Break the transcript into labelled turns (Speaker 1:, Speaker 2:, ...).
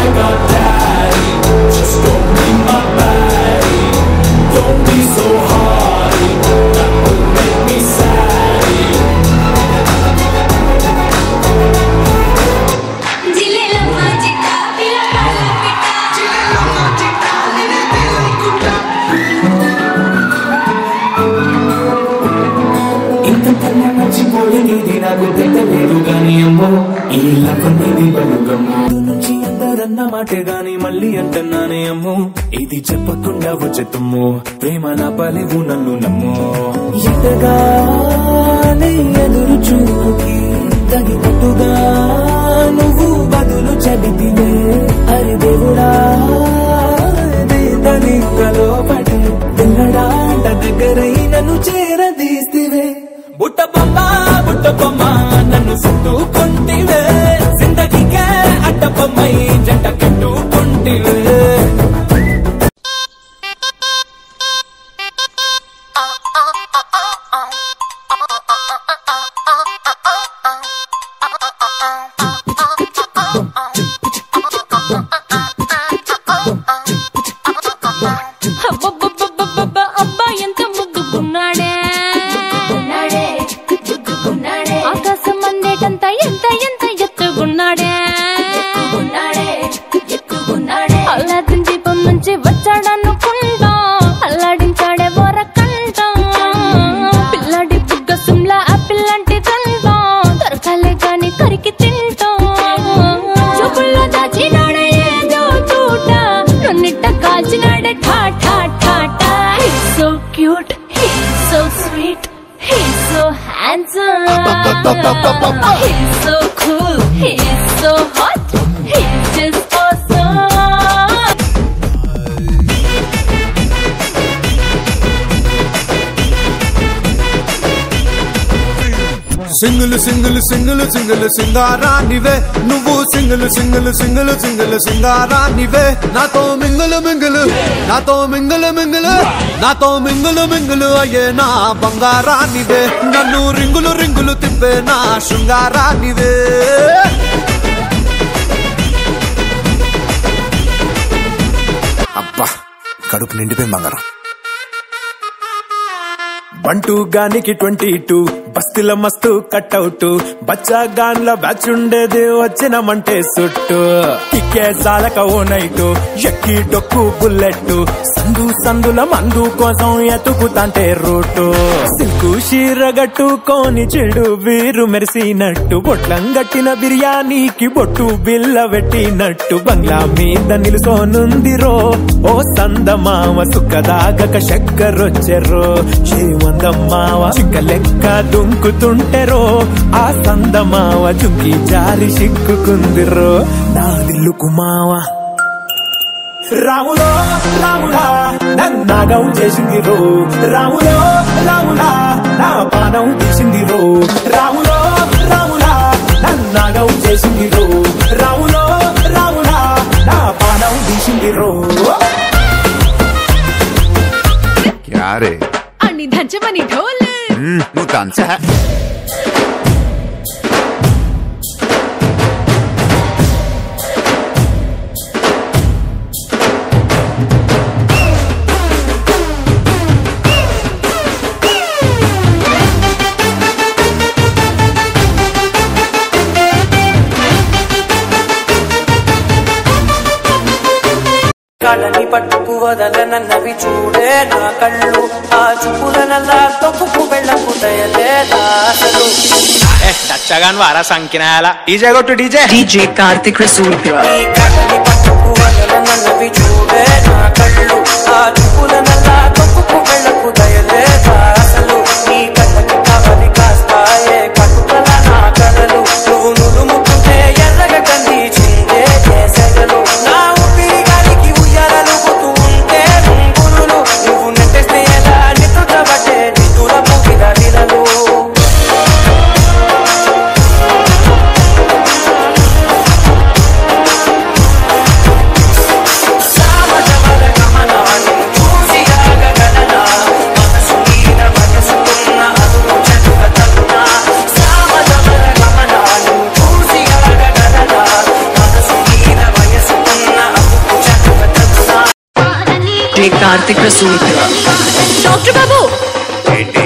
Speaker 1: like a daddy. Just don't be my baddie. Don't be so hardy. That will make me sad.
Speaker 2: జిల్లెలో చిట్ట పిల్ల పిట్ట
Speaker 1: ఇంతకన్నా మర్చిపోయేది నాకు తెలియలేదు గాని అమ్మో ఈ లవ్వనేది బలుగమ్మో నుంచి అందరన్న మాటే గాని మళ్ళీ అంటున్నానే అమ్మో ఇది చెప్పకుండా వచ్చెత్తమ్మో ప్రేమ నా పలివు నన్ను నమ్మో ఎదగానే ఎదురు చూపుకి తగినట్టుగా నువ్వు బదులు చెబితివే అరి దేవుడా తని కలో పడి పిల్లడాట దగ్గరై నన్ను చేరదీస్తివే బుట్ట బొమ్మ బుట్ట బొమ్మ నన్ను చుట్టుకుంటివే జిందగీకే అడ్డ బొమ్మై జంట కట్టుకుంటివే
Speaker 3: అబ్బబ్బబ్బబ్బబ్బ, అబ్బా ఎంత ముద్దుకున్నాడే ఆకాశం అందేటంత ఎంత ఎంత ఎత్తుకున్నాడే అల్లాదిన్ దీపం నుంచి వచ్చాడనుకుంటా అల్లాడించాడే వరకంట పిల్లాడి బుగ్గ సుమ్లా ఆ పిల్లంటి తంటా దొరకాలే గాని కరికి తింటా చూపుల్లో దాచినాడే ఏదో తూట నన్నిట్ట కాల్చినాడే ఠా ఠా ఠా ఠా He's so cute, he's so sweet, he's so handsome. He's so cool, he's so hot, he's just awesome.
Speaker 4: Single single single single సింగారానివే నువ్వు సింగిల్ సింగిల్ సింగిల్ సింగిల్ సింగారానివే నాతో మింగులు మింగులు నాతో మింగులు మింగులు నాతో మింగులు మింగులు అయ్యే నా బంగారానివే నన్ను రింగులు రింగులు తిప్పే నా శృంగారానివే
Speaker 5: అబ్బా కడుపు నిండిపోయింది బంగారం
Speaker 1: బంటూ గానికి ట్వంటీ టూ బస్తిల మస్తు కట్అవుట్ బచ్చా గాన్ల బ్యాచ్ ఉండేది వచ్చినమంటే సుట్టు కిక్కే సాలక ఓ నైటు ఎక్కి డొక్కు బుల్లెట్ సందు సందుల మందు కోసం ఎతుకుతాంటే రూటు సిల్కు షీర గట్టుకోని చెడు వీరు మెరిసినట్టు బొట్లం గట్టిన బిర్యానీకి బొట్టు బిల్ల పెట్టినట్టు బంగ్లా మీద నిలుసోనుందిరో ఓ సందమామ సుఖదాగక చక్కరొచ్చెరో శ్రీమందమ్మావ చిక్క లెక్క దుంకుతుంటెరో ఆ సందమావ చుంకి జారి సిక్కుకుందిరో నా దిల్లుకు మావా రాములో రాములా నన్నాగం చేసింది రో రాములో రాములా నా పానం తీసింది రో రాములో రాములా నన్నాగం చేసింది రో రాములో రాములా నా పానం తీసింది రో
Speaker 5: క్యా రే
Speaker 3: అని దంచమని ఢోల్
Speaker 5: మ్మ్, నువ్వు తంచా
Speaker 6: కళని పట్టుకు వదలనన్నవి చూడే నా కళ్ళు ఆ చూపులనల్లా తొక్కుకు వెళ్ళకు దయలేదా అసలు
Speaker 7: చచ్చగాన్ వారా సంకినాయాల డీజే కొట్టు డీజే
Speaker 8: DJ Karthik Rasoolpura.
Speaker 6: ఈ కళని పట్టుకు వదలనన్నవి చూడే నా కళ్ళు ఆ చూపులనల్లా తొక్కుకు వెళ్ళకు దయలేదా అసలు నీ కళ్ళకి కవలి కాస్తాయే కట్టుకల నా కలలు నువ్వు నులుముకుంటే ఎర్రగ కంది చిందే చేసెగలు నా ఊపిరి గాలికి ఉయ్యాలలు ఉంటే రుంగులు నువ్వు నెట్టేస్తే ఎలా నిద్రబట్టే నిద్దురపు విలవిలలు సామజవర గమనాన్ని చూసి
Speaker 8: Karthik Rasool Pura.
Speaker 3: Doctor Babu
Speaker 6: ఏంటి